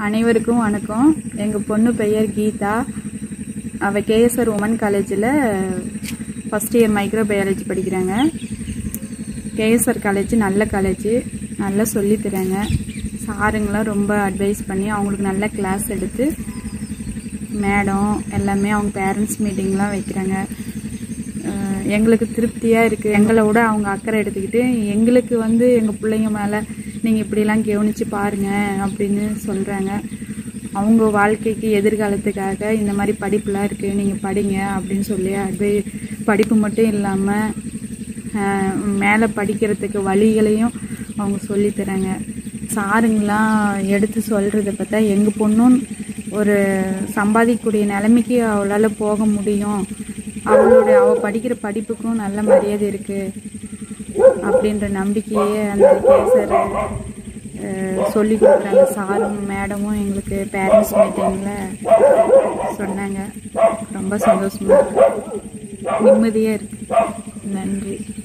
அனைவருக்கும் வணக்கம் எங்கள் பொண்ணு பெயர் கீதா அவள் கேஎஸ்ஆர் உமன் காலேஜில் ஃபஸ்ட் இயர் மைக்ரோ பயாலஜி படிக்கிறாங்க கேஎஸ்ஆர் காலேஜ் நல்ல காலேஜ் நல்லா சொல்லித் தராங்க சாருங்களாம் ரொம்ப அட்வைஸ் பண்ணி அவங்களுக்கு நல்ல கிளாஸ் எடுத்து மேடம் எல்லாமே அவங்க பேரண்ட்ஸ் மீட்டிங்லாம் வைக்கிறாங்க அஹ் எங்களுக்கு திருப்தியாக இருக்குது எங்களை விட அவங்க அக்கறை எடுத்துக்கிட்டு எங்களுக்கு வந்து எங்கள் பிள்ளைங்க மேலே நீங்கள் இப்படிலாம் கவனித்து பாருங்கள் அப்படின்னு சொல்கிறாங்க அவங்க வாழ்க்கைக்கு எதிர்காலத்துக்காக இந்த மாதிரி படிப்புலாம் இருக்குது நீங்கள் படிங்க அப்படின்னு சொல்லி அட்வை படிப்பு மட்டும் இல்லாமல் மேலே படிக்கிறதுக்கு வழிகளையும் அவங்க சொல்லித் தராங்க சாருங்களாம் எடுத்து சொல்கிறத பார்த்தா எங்கள் பொண்ணும் ஒரு சம்பாதிக்கக்கூடிய நிலைமைக்கு அவளால் போக முடியும் அவளோட அவள் படிக்கிற படிப்புக்கும் நல்ல மரியாதை இருக்குது அப்படின்ற நம்பிக்கையே அந்த கேசர் சொல்லி கொடுக்குறாங்க சாரும் மேடமும் எங்களுக்கு பேரண்ட்ஸ் மீட்டிங்கில் சொன்னாங்க ரொம்ப சந்தோஷமாக இருக்கு நிம்மதியாக இருக்குது நன்றி